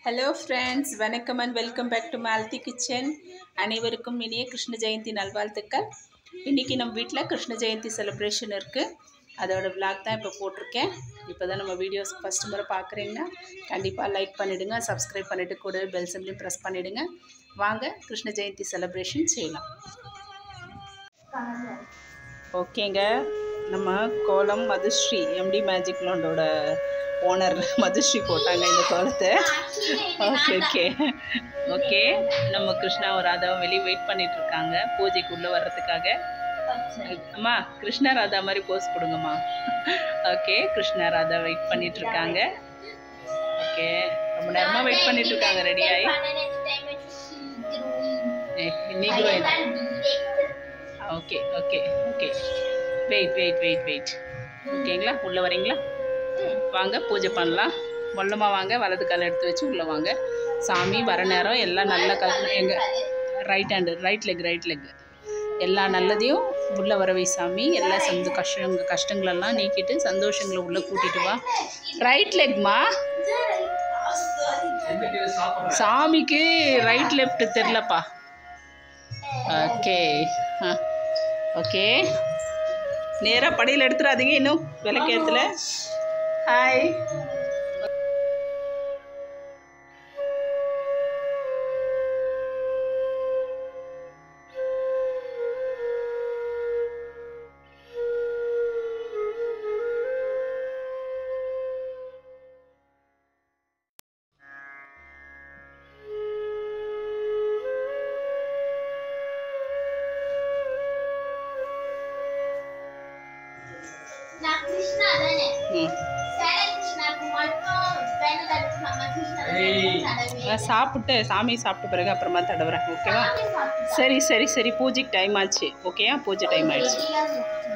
hello friends வணக்கம் and welcome back to Malti kitchen அனைவருக்கும் இனிய கிருஷ்ண ஜெயந்தி நல்வாழ்த்துக்கள் இன்றைக்கி நம்ம வீட்டில் கிருஷ்ண ஜெயந்தி செலிப்ரேஷன் இருக்குது அதோட விளாக் தான் இப்போ போட்டிருக்கேன் இப்போ தான் நம்ம வீடியோஸ் ஃபஸ்ட் முறை பார்க்குறீங்கன்னா கண்டிப்பாக லைக் பண்ணிவிடுங்க சப்ஸ்கிரைப் பண்ணிவிட்டு கூட பெல் சிம்லையும் ப்ரெஸ் பண்ணிவிடுங்க வாங்க கிருஷ்ண ஜெயந்தி செலிப்ரேஷன் செய்யலாம் ஓகேங்க நம்ம கோலம் மதுஸ்ரீ எம்டி மேஜிக் லோண்டோட ஓனர் மதுஸ்ரீ போட்டாங்க இந்த கோலத்தை ஓகே ஓகே ஓகே நம்ம கிருஷ்ணாவும் ராதாவும் வெளியே வெயிட் பண்ணிட்டு இருக்காங்க பூஜைக்கு உள்ளே வர்றதுக்காக அம்மா கிருஷ்ணா ராதா மாதிரி போஸ் கொடுங்கம்மா ஓகே கிருஷ்ணா ராதா வெயிட் பண்ணிட்டு இருக்காங்க ஓகே ரொம்ப நேரமாக வெயிட் பண்ணிட்டு இருக்காங்க ரெடி ஆகி நீங்களும் okay okay okay wait wait wait wait ஓகேங்களா உள்ளே வரீங்களா வாங்க பூஜை பண்ணலாம் மொல்லமாக வாங்க வலது கால் எடுத்து வச்சு உள்ளே வாங்க சாமி வர நேரம் எல்லாம் நல்ல க எங்கள் right hand right leg right leg எல்லா நல்லதையும் உள்ளே வரவை சாமி எல்லா சந்த கஷ்டங்க கஷ்டங்களெல்லாம் நீக்கிட்டு சந்தோஷங்களை உள்ளே கூட்டிட்டு வா ரைட் லெக்மா சாமிக்கு ரைட் லெஃப்ட் தெரிலப்பா ஓகே ஆ ஓகே நேராக படியில் எடுத்துடாதீங்க இன்னும் விளக்கேத்துல ஹாய் நான் கிருஷ்ணா தானே ம் சேர கிருஷ்ணாக்கு மட்டும் வேணும் தடுப்பு நம்ம கிருஷ்ணா தடவி நான் சாப்பிட்டு சாமி சாப்பிட்ட பிறகு அப்புறமா தடவுறேன் ஓகேவா சரி சரி சரி பூஜைக்கு டைம் ஆச்சு ஓகேயா பூஜை டைம் ஆயிடுச்சு